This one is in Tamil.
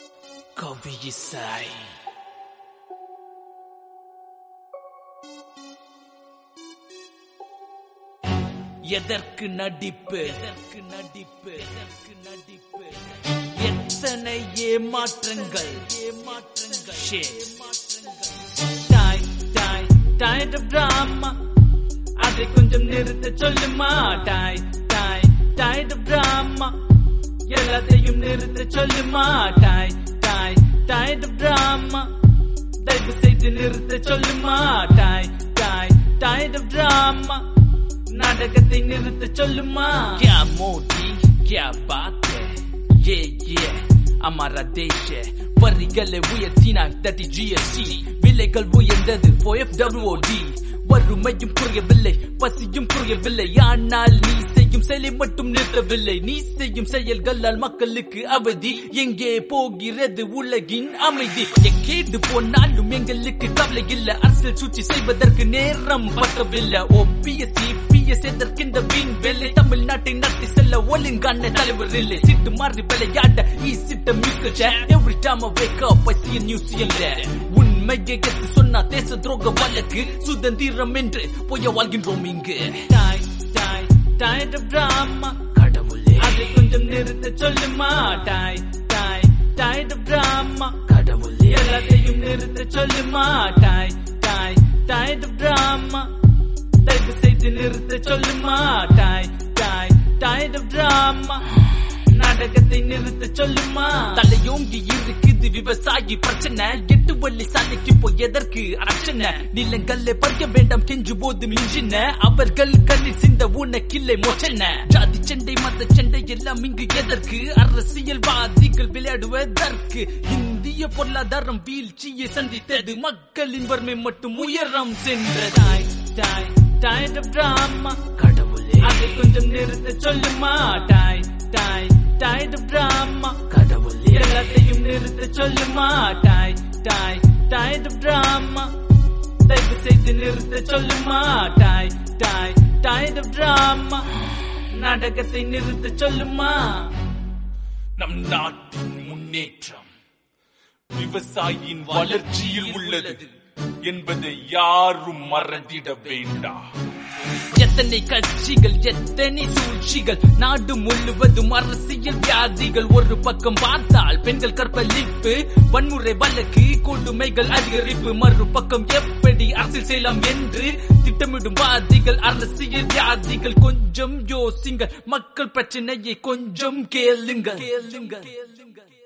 கவி இசை எதற்கு நடிப்பு எதற்கு நடிப்பு எதற்கு நடிப்பு எத்தனை ஏமாற்றங்கள் ஏமாற்றங்கள் டாய் டாய் டாய்ட் டிராமா அதை கொஞ்சம் நிறுத்த சொல்லுமா டாய் டாய் டாய்ட் டிராமா எல்லாத்தையும் நிறுத்த சொல்லுமா டாய் டாய் டாய்ட் டிராமா தயவு செய்து நிறுத்த சொல்லுமா டாய் டாய் டாய்ட் டிராமா நாடகத்தை நிறுத்த சொல்லுமா क्या मोटी क्या बात है ये ये அமர தேச வரிகளை உயர்த்தினார் தட்டி ஜிஎஸ்டி விலைகள் உயர்ந்தது ஓடி வறுமையும் குறையவில்லை பசியும் குறையவில்லை ஆனால் நீ செய்யும் செயலை மட்டும் நிறுத்தவில்லை நீ செய்யும் செயல்களால் மக்களுக்கு அவதி எங்கே போகிறது உலகின் அமைதி எங்கேடு போனாலும் எங்களுக்கு கவலை இல்லை அரசியல் சூழ்ச்சி செய்வதற்கு நேரம் பற்றவில்லை ஓபிஎஸ்சி பிஎஸ் எதற்கின்ற வீண் வேலை தமிழ்நாட்டை நடத்தி செல்ல ஒழுங்கான தலைவர் இல்லை சிட்டு மாறி விளையாட ஈ சிட்ட music every time I wake up I see a new CLA உண்மையை எடுத்து சொன்னா தேச துரோக வழக்கு சுதந்திரம் என்று பொய்ய வாழ்கின்றோம் இங்கு டாய் டாய் டாய் டிராமா கடவுளே அதை கொஞ்சம் நிறுத்த சொல்லுமா டாய் டாய் டாய் டிராமா கடவுளே எல்லாத்தையும் நிறுத்த சொல்லுமா டாய் டாய் டாய் டிராமா தயவு செய்து நிறுத்த சொல்லுமா டாய் டாய் டாய் டிராமா நாடகத்தை நிறுத்த சொல்லுமா தலையோங்கி இருக்குது விவசாயி பிரச்சனை எட்டு வள்ளி சாலைக்கு போய் எதற்கு அர்ச்சனை நிலங்கல்ல பறிக்க வேண்டாம் கெஞ்சு போது மிஞ்சின அவர்கள் கண்ணி சிந்த உனக்கில்லை மோச்சன ஜாதி சண்டை மத சண்டை எல்லாம் இங்கு எதற்கு அரசியல்வாதிகள் விளையாடுவதற்கு இந்திய பொருளாதாரம் வீழ்ச்சியை சந்தித்தது மக்களின் வறுமை மட்டும் உயரம் சென்றதாய் டாய் டாய் டிராமா கடவுளே அதை கொஞ்சம் நிறுத்த சொல்லுமா டாய் டாய் டாய் டிராமா கடவுளே எல்லாத்தையும் நிறுத்த சொல்லுமா டாய் டாய் டாய் டிராமா தயவு செய்து நிறுத்த சொல்லுமா டாய் டாய் டாய் டிராமா நாடகத்தை நிறுத்த சொல்லுமா நம் நாட்டின் முன்னேற்றம் விவசாயியின் வளர்ச்சியில் உள்ளது என்பதை யாரும் மறந்திட வேண்டாம் எத்தனை கட்சிகள் எத்தனை சூழ்ச்சிகள் நாடு முழுவதும் அரசியல் வியாதிகள் ஒரு பக்கம் பார்த்தால் பெண்கள் கற்பழிப்பு வன்முறை வழக்கு கொடுமைகள் அதிகரிப்பு மறுபக்கம் எப்படி அரசியல் செய்யலாம் என்று திட்டமிடும் வாதிகள் அரசியல் வியாதிகள் கொஞ்சம் யோசிங்கள் மக்கள் பிரச்சனையை கொஞ்சம் கேளுங்கள் கேளுங்கள் கேளுங்கள்